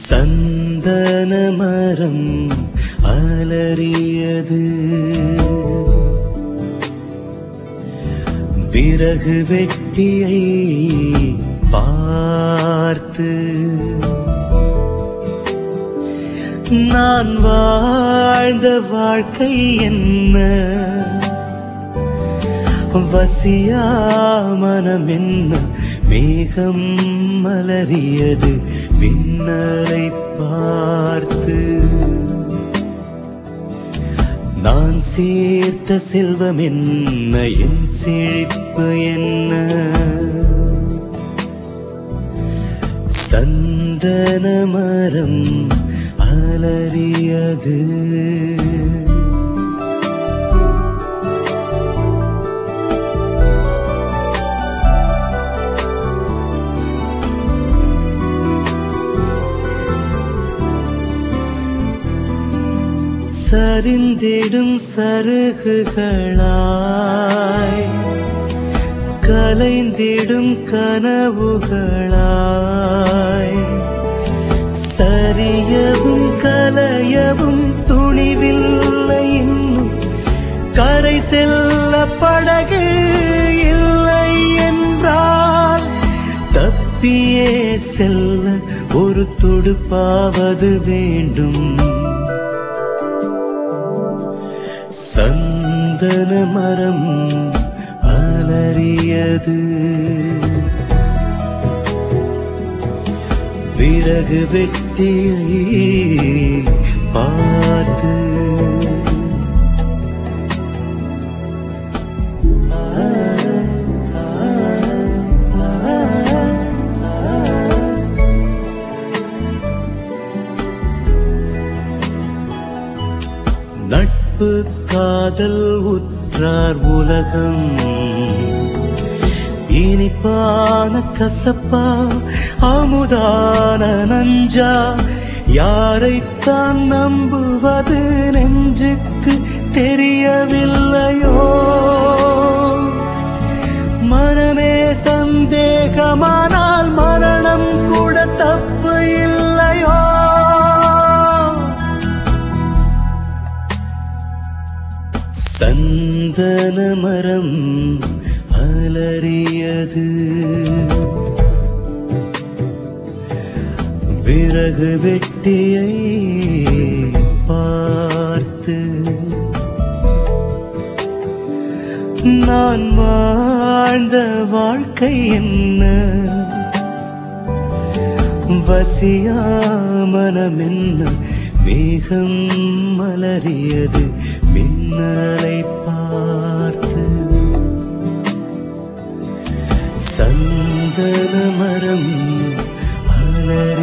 சந்தன மரம் அலறியது விறகு வெட்டியை பார்த்து நான் வாழ்ந்த வாழ்க்கை என்ன வசியா மனம் என்ன மேகம் மலரியது மின்னலை பார்த்து நான் சேர்த்த செல்வம் என்ன என் செழிப்பு என்ன சந்தன மரம் அலறியது சரிந்திடும் சருகுகளாய் கலைந்திடும் கனவுகளாய் சரியவும் கலையவும் துணிவில்லை இன்னும் கரை செல்ல படகு இல்லை என்றால் தப்பியே செல்ல ஒரு துடுப்பாவது வேண்டும் சந்தன மரம் அலறியது விறகு வெட்டியை பார்த்து நட்பு காதல் உற்றார் உலகம் இனிப்பான கசப்பா அமுதான நஞ்சா யாரைத்தான் நம்புவது நெஞ்சுக்கு தெரியவில்லையோ மனமே சந்தேகமானால் மரணம் கூட தப்பு இல்லையோ சந்தன மரம் அலறியது விறகு வெட்டியை பார்த்து நான் வாழ்ந்த வாழ்க்கை என்ன வசியா மனம் என்ன மேகம் மலரியது மின்னலை பார்த்து சந்தன மரம் அலறியது